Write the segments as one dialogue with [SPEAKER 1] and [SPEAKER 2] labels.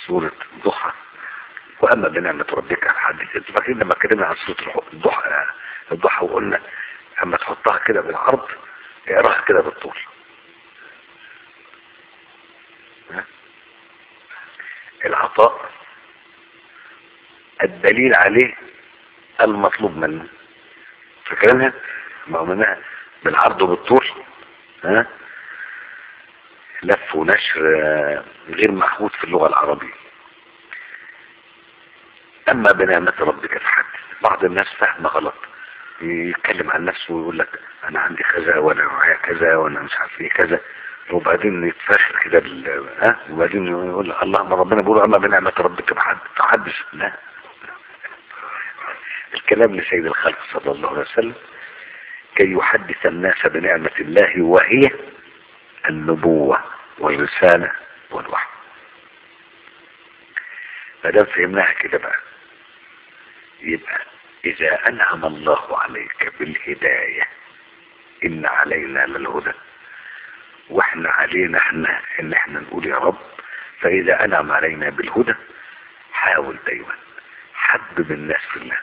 [SPEAKER 1] سورة الضحى واما بنعمة ربك فحدث انتوا فاكرين لما اتكلمنا عن سورة الضحى الضحى وقلنا اما تحطها كده بالعرض اقراها كده بالطول ها؟ العطاء الدليل عليه المطلوب منه فاكرينها ما هو منها بالعرض وبالطول ها لف ونشر آه، غير محمود في اللغة العربية اما بنعمة ربك فحدث بعض الناس فاهمة غلط يتكلم عن نفسه ويقول لك انا عندي كذا وانا معايا كذا وانا مش عارف ايه كذا وبعدين يتفاخر كده بال ها وبعدين يقول لك اللهم ربنا بيقول اما بنعمة ربك فحدث فحدث لا الكلام لسيد الخلق صلى الله عليه وسلم كي يحدث الناس بنعمة الله وهي النبوة والرسالة والوحي فدام فهمناها كده بقى يبقى إذا أنعم الله عليك بالهداية إن علينا للهدى وإحنا علينا إحنا إن إحنا نقول يا رب فإذا أنعم علينا بالهدى حاول دايما حبب الناس في الله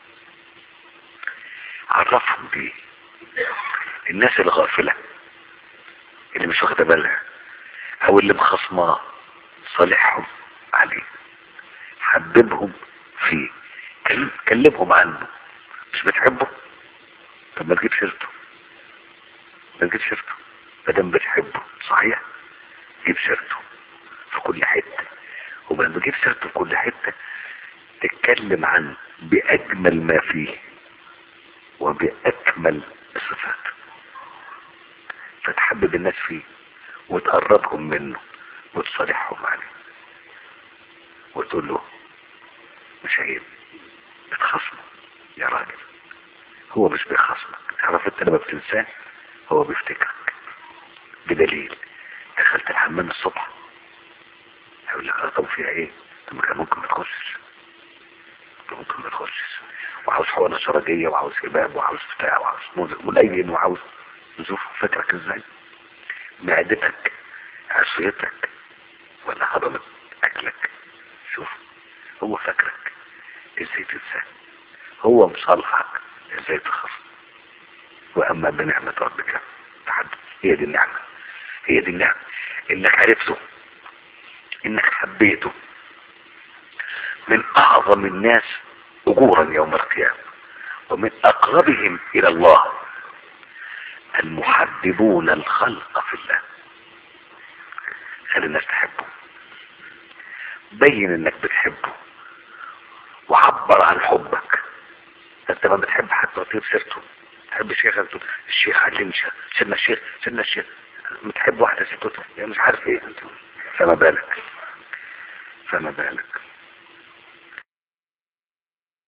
[SPEAKER 1] عرفهم بيه الناس الغافلة اللي مش واخده بالها او اللي مخصماه صالحهم عليه حببهم فيه كل- كلمهم عنه مش بتحبه طب ما تجيب سيرته ما تجيب سيرته ما دام بتحبه صحيح جيب سيرته في كل حته وما تجيب سيرته في كل حته تتكلم عنه باجمل ما فيه وباكمل الصفات فتحبب الناس فيه وتقربهم منه وتصالحهم عليه وتقول له مش عيب بتخصمه يا راجل هو مش بيخصمك تعرف انت لما بتنساه هو بيفتكرك بدليل دخلت الحمام الصبح هيقول لك اه طب فيها ايه طب ما كان ممكن ما تخشش كان ممكن ما تخشش وعاوز حقنه شرجيه وعاوز كباب وعاوز بتاع وعاوز موز- ملين وعاوز شوف فاكرك ازاي معدتك عصيتك ولا هضمت اكلك شوف هو فاكرك ازاي تنساه هو مصالحك ازاي تخاف واما بنعمة ربك تحدث هي دي النعمة هي دي النعمة انك عرفته انك حبيته من اعظم الناس اجورا يوم القيامة ومن اقربهم الى الله المحببون الخلق في الله خلي الناس تحبه بين انك بتحبه وعبر عن حبك انت ما بتحب حد تطيب سيرته تحب الشيخ انت الشيخ علمني شيخ سيدنا الشيخ سيدنا الشيخ بتحب واحده ست يعني مش عارف ايه انت فما بالك فما بالك